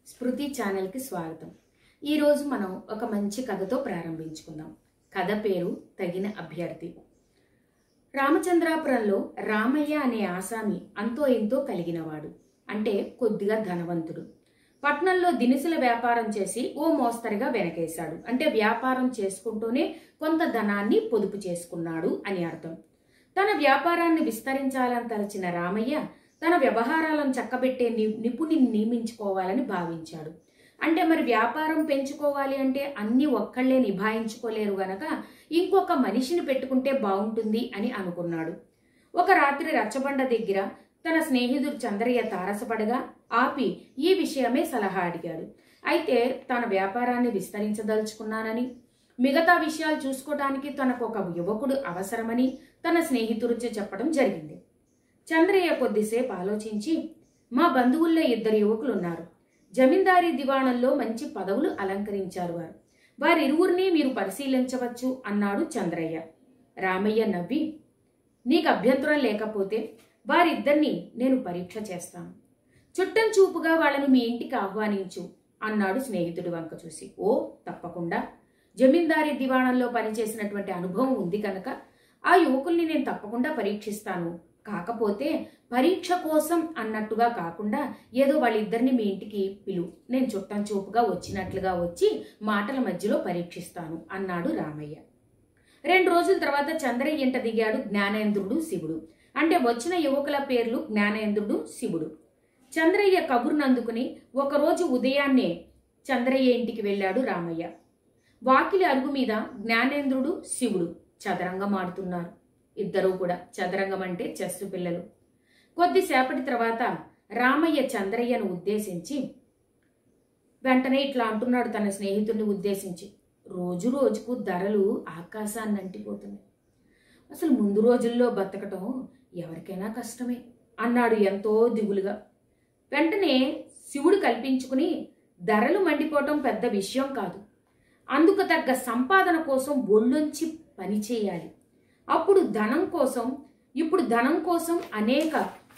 స్మృతి ఛానల్కి స్వాగతం ఈరోజు మనం ఒక మంచి కథతో ప్రారంభించుకుందాం కథ పేరు తగిన అభ్యర్థి రామచంద్రాపురంలో రామయ్య అనే ఆసామి అంతో ఎంతో కలిగినవాడు అంటే కొద్దిగా ధనవంతుడు పట్నంలో దినుసుల వ్యాపారం చేసి ఓ మోస్తరుగా వెనకేశాడు అంటే వ్యాపారం చేసుకుంటూనే కొంత ధనాన్ని పొదుపు చేసుకున్నాడు అని అర్థం తన వ్యాపారాన్ని విస్తరించాలని తలచిన రామయ్య తన వ్యవహారాలను చక్కబెట్టే ని- నిపుణుని నియమించుకోవాలని భావించాడు అంటే మరి వ్యాపారం పెంచుకోవాలి అంటే అన్ని ఒక్కళ్లే నిభాయించుకోలేరు గనక ఇంకొక మనిషిని పెట్టుకుంటే బాగుంటుంది అని అనుకున్నాడు ఒక రాత్రి రచ్చబండ దగ్గర తన స్నేహితుడు చంద్రయ్య తారసపడగా ఆపి ఈ విషయమే సలహా అడిగాడు అయితే తన వ్యాపారాన్ని విస్తరించదలుచుకున్నానని మిగతా విషయాలు చూసుకోవడానికి తనకు ఒక యువకుడు అవసరమని తన స్నేహితుడిచే చెప్పడం జరిగింది చంద్రయ్య కొద్దిసేపు ఆలోచించి మా బంధువుల్లో ఇద్దరు యువకులు ఉన్నారు జమీందారీ దివాణంలో మంచి పదవులు అలంకరించారు వారు వారిరువురిని మీరు పరిశీలించవచ్చు అన్నాడు చంద్రయ్య రామయ్య నవ్వి నీకు అభ్యంతరం లేకపోతే వారిద్దరిని నేను పరీక్ష చేస్తాను చుట్టం చూపుగా వాళ్ళను మీ ఇంటికి ఆహ్వానించు అన్నాడు స్నేహితుడి వంక చూసి ఓ తప్పకుండా జమీందారీ దివాణంలో పనిచేసినటువంటి అనుభవం ఉంది కనుక ఆ యువకుల్ని నేను తప్పకుండా పరీక్షిస్తాను కాకపోతే పరీక్ష కోసం అన్నట్టుగా కాకుండా ఏదో వాళ్ళిద్దరిని మీ ఇంటికి పిలు నేను చుట్టం చూపుగా వచ్చినట్లుగా వచ్చి మాటల మధ్యలో పరీక్షిస్తాను అన్నాడు రామయ్య రెండు రోజుల తర్వాత చంద్రయ్య ఇంట దిగాడు జ్ఞానేంద్రుడు శివుడు అంటే వచ్చిన యువకుల పేర్లు జ్ఞానేంద్రుడు శివుడు చంద్రయ్య కబుర్నందుకుని ఒకరోజు ఉదయాన్నే చంద్రయ్య ఇంటికి వెళ్ళాడు రామయ్య వాకిలి అరుగు మీద జ్ఞానేంద్రుడు శివుడు చదరంగం ఆడుతున్నారు ఇద్దరూ కూడా చదరంగం అంటే చెస్సు పిల్లలు కొద్దిసేపటి తర్వాత రామయ్య చంద్రయ్యను ఉద్దేశించి వెంటనే ఇట్లా అంటున్నాడు తన స్నేహితుడిని ఉద్దేశించి రోజు రోజుకు ధరలు ఆకాశాన్ని అంటిపోతున్నాయి అసలు ముందు రోజుల్లో బతకటం ఎవరికైనా కష్టమే అన్నాడు ఎంతో దిగులుగా వెంటనే శివుడు కల్పించుకుని ధరలు మండిపోవటం పెద్ద విషయం కాదు అందుకు తగ్గ సంపాదన కోసం ఒళ్ళొంచి పని చేయాలి అప్పుడు ధనం కోసం ఇప్పుడు ధనం కోసం అనేక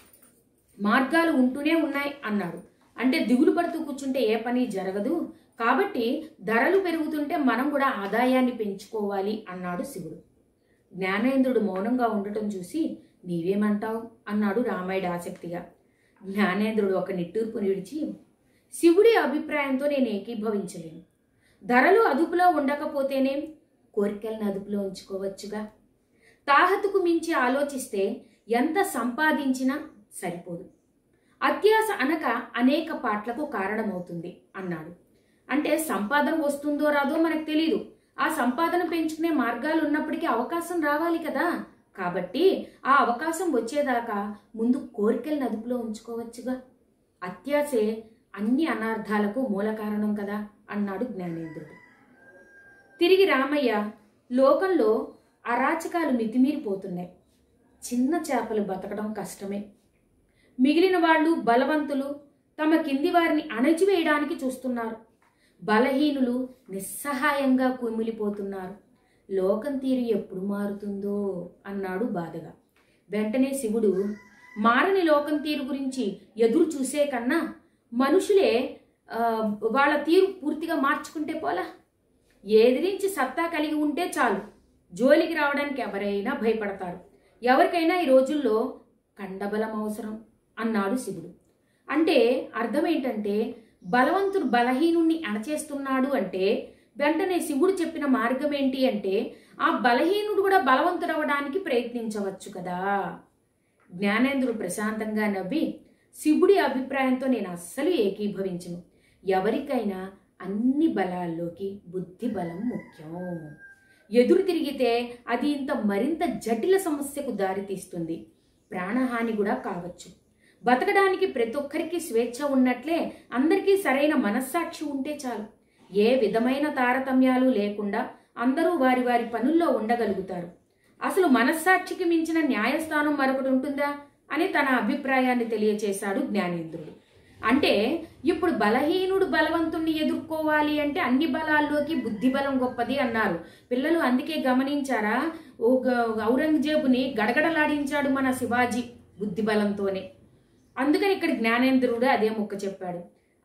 మార్గాలు ఉంటూనే ఉన్నాయి అన్నాడు అంటే దిగులు పడుతూ కూర్చుంటే ఏ పని జరగదు కాబట్టి ధరలు పెరుగుతుంటే మనం కూడా ఆదాయాన్ని పెంచుకోవాలి అన్నాడు శివుడు జ్ఞానేంద్రుడు మౌనంగా ఉండటం చూసి నీవేమంటావు అన్నాడు రామాయుడు ఆసక్తిగా జ్ఞానేంద్రుడు ఒక నిట్టూర్పు విడిచి శివుడి అభిప్రాయంతో నేను ఏకీభవించలేను ధరలు అదుపులో ఉండకపోతేనే కోరికలను అదుపులో ఉంచుకోవచ్చుగా తాహతుకు మించి ఆలోచిస్తే ఎంత సంపాదించినా సరిపోదు అత్యాస అనక అనేక పాటలకు కారణమవుతుంది అన్నాడు అంటే సంపాదన వస్తుందో రాదో మనకు తెలియదు ఆ సంపాదన పెంచుకునే మార్గాలు ఉన్నప్పటికీ అవకాశం రావాలి కదా కాబట్టి ఆ అవకాశం వచ్చేదాకా ముందు కోరికలను అదుపులో ఉంచుకోవచ్చుగా అత్యాసే అన్ని అనార్థాలకు మూల కారణం కదా అన్నాడు జ్ఞానేంద్రుడు తిరిగి రామయ్య లోకంలో అరాచకాలు మితిమీరిపోతున్నాయి చిన్న చేపలు బతకడం కష్టమే మిగిలిన వాళ్ళు బలవంతులు తమ కింది వారిని అణచివేయడానికి చూస్తున్నారు బలహీనులు నిస్సహాయంగా కుమిలిపోతున్నారు లోకం తీరు ఎప్పుడు మారుతుందో అన్నాడు బాధగా వెంటనే శివుడు మారని లోకం తీరు గురించి ఎదురు చూసే కన్నా మనుషులే ఆ, వాళ్ళ తీరు పూర్తిగా మార్చుకుంటే పోలా ఎదిరించి సత్తా కలిగి ఉంటే చాలు జోలికి రావడానికి ఎవరైనా భయపడతారు ఎవరికైనా ఈ రోజుల్లో కండబలం అవసరం అన్నాడు శివుడు అంటే అర్థం ఏంటంటే బలవంతుడు బలహీనుణ్ణి అణచేస్తున్నాడు అంటే వెంటనే శివుడు చెప్పిన మార్గం ఏంటి అంటే ఆ బలహీనుడు కూడా బలవంతుడవడానికి ప్రయత్నించవచ్చు కదా జ్ఞానేంద్రుడు ప్రశాంతంగా నవ్వి శివుడి అభిప్రాయంతో నేను అస్సలు ఏకీభవించను ఎవరికైనా అన్ని బలాల్లోకి బుద్ధి బలం ముఖ్యం ఎదురు తిరిగితే అది ఇంత మరింత జటిల సమస్యకు దారితీస్తుంది ప్రాణహాని కూడా కావచ్చు బతకడానికి ప్రతి ఒక్కరికి స్వేచ్ఛ ఉన్నట్లే అందరికీ సరైన మనస్సాక్షి ఉంటే చాలు ఏ విధమైన తారతమ్యాలు లేకుండా అందరూ వారి వారి పనుల్లో ఉండగలుగుతారు అసలు మనస్సాక్షికి మించిన న్యాయస్థానం మరొకటి ఉంటుందా అని తన అభిప్రాయాన్ని తెలియచేశాడు జ్ఞానేంద్రుడు అంటే ఇప్పుడు బలహీనుడు బలవంతుణ్ణి ఎదుర్కోవాలి అంటే అన్ని బలాల్లోకి బుద్ధి బలం గొప్పది అన్నారు పిల్లలు అందుకే గమనించారా ఓ గ- ఔరంగజేబుని గడగడలాడించాడు మన శివాజీ బుద్ధి బలంతోనే అందుకని ఇక్కడ జ్ఞానేంద్రుడు అదే ముక్క చెప్పాడు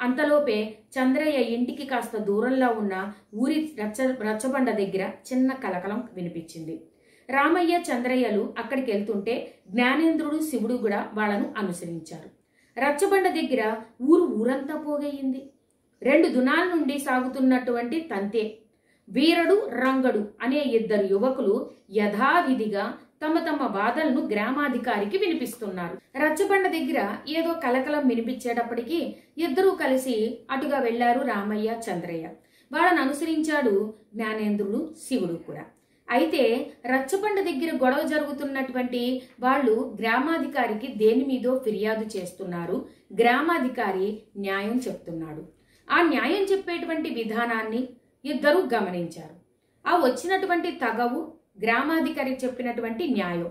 అంతలోపే చంద్రయ్య ఇంటికి కాస్త దూరంలో ఉన్న ఊరి రచ్చ రచ్చబండ దగ్గర చిన్న కలకలం వినిపించింది రామయ్య చంద్రయ్యలు అక్కడికి వెళ్తుంటే జ్ఞానేంద్రుడు శివుడు కూడా వాళ్ళను అనుసరించారు రచ్చబండ దగ్గర ఊరు ఊరంతా పోగయ్యింది రెండు దునాల నుండి సాగుతున్నటువంటి తంతే వీరడు రంగడు అనే ఇద్దరు యువకులు యథావిధిగా తమ తమ బాధలను గ్రామాధికారికి వినిపిస్తున్నారు రచ్చబండ దగ్గర ఏదో కలకలం వినిపించేటప్పటికి ఇద్దరూ కలిసి అటుగా వెళ్లారు రామయ్య చంద్రయ్య వాళ్ళని అనుసరించాడు జ్ఞానేంద్రుడు శివుడు కూడా అయితే రచ్చబండ దగ్గర గొడవ జరుగుతున్నటువంటి వాళ్ళు గ్రామాధికారికి దేని మీదో ఫిర్యాదు చేస్తున్నారు గ్రామాధికారి న్యాయం చెప్తున్నాడు ఆ న్యాయం చెప్పేటువంటి విధానాన్ని ఇద్దరూ గమనించారు ఆ వచ్చినటువంటి తగవు గ్రామాధికారి చెప్పినటువంటి న్యాయం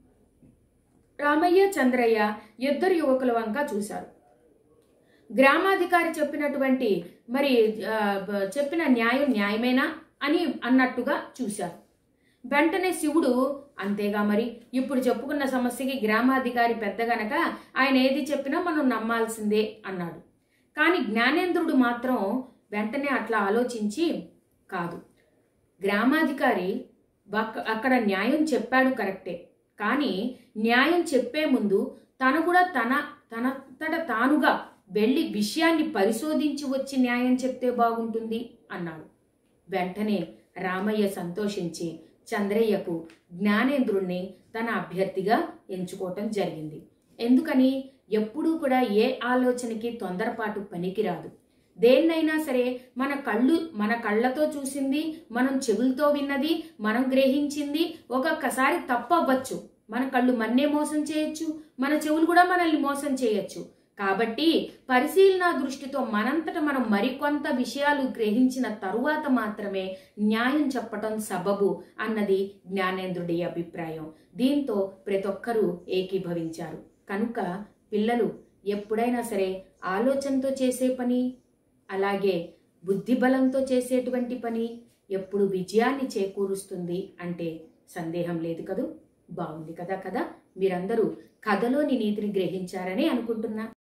రామయ్య చంద్రయ్య ఇద్దరు యువకుల వంక చూశారు గ్రామాధికారి చెప్పినటువంటి మరి ఆ, బ- చెప్పిన న్యాయం న్యాయమేనా అని అన్నట్టుగా చూశారు వెంటనే శివుడు అంతేగా మరి ఇప్పుడు చెప్పుకున్న సమస్యకి గ్రామాధికారి పెద్ద గనక ఆయన ఏది చెప్పినా మనం నమ్మాల్సిందే అన్నాడు కానీ జ్ఞానేంద్రుడు మాత్రం వెంటనే అట్లా ఆలోచించి కాదు గ్రామాధికారి బక్క- అక్కడ న్యాయం చెప్పాడు కరెక్టే కానీ న్యాయం చెప్పే ముందు తను కూడా తన తనంతట తానుగా వెళ్ళి విషయాన్ని పరిశోధించి వచ్చి న్యాయం చెప్తే బాగుంటుంది అన్నాడు వెంటనే రామయ్య సంతోషించి చంద్రయ్యకు జ్ఞానేంద్రుణ్ణి తన అభ్యర్థిగా ఎంచుకోవటం జరిగింది ఎందుకని ఎప్పుడూ కూడా ఏ ఆలోచనకి తొందరపాటు పనికిరాదు దేన్నైనా సరే మన కళ్ళు మన కళ్ళతో చూసింది మనం చెవులతో విన్నది మనం గ్రహించింది ఒక్కొక్కసారి తప్పవ్వచ్చు మన కళ్ళు మన్నే మోసం చేయొచ్చు మన చెవులు కూడా మనల్ని మోసం చేయొచ్చు కాబట్టి పరిశీలన దృష్టితో మనంతట మనం మరికొంత విషయాలు గ్రహించిన తరువాత మాత్రమే న్యాయం చెప్పటం సబబు అన్నది జ్ఞానేంద్రుడి అభిప్రాయం దీంతో ప్రతి ఒక్కరూ ఏకీభవించారు కనుక పిల్లలు ఎప్పుడైనా సరే ఆలోచనతో చేసే పని అలాగే బుద్ధిబలంతో చేసేటువంటి పని ఎప్పుడు విజయాన్ని చేకూరుస్తుంది అంటే సందేహం లేదు కదూ బాగుంది కదా కదా మీరందరూ కథలోని నీతిని గ్రహించారని అనుకుంటున్నా